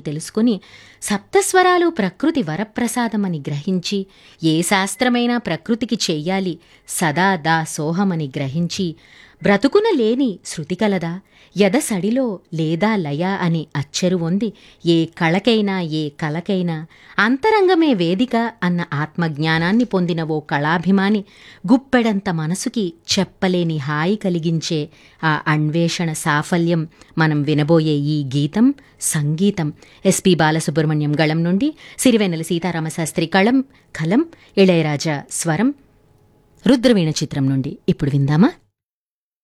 తెలుసుకుని సప్తస్వరాలు ప్రకృతి వరప్రసాదమని గ్రహించి ఏ శాస్త్రమైనా ప్రకృతికి చెయ్యాలి సదా దా సోహమని గ్రహించి బ్రతుకున లేని శృతి కలదా ఎదసడిలో లేదా లయ అని అచ్చెరు ఉంది ఏ కళకైనా ఏ కలకైనా అంతరంగమే వేదిక అన్న ఆత్మజ్ఞానాన్ని పొందిన ఓ కళాభిమాని గుప్పెడంత మనసుకి చెప్పలేని హాయి కలిగించే ఆ అన్వేషణ సాఫల్యం మనం వినబోయే ఈ గీతం సంగీతం ఎస్పి బాలసుబ్రహ్మణ్యం గళం నుండి సిరివెన్నెల సీతారామశాస్త్రి కళం కలం ఇళయరాజా స్వరం రుద్రవీణ చిత్రం నుండి ఇప్పుడు విందామా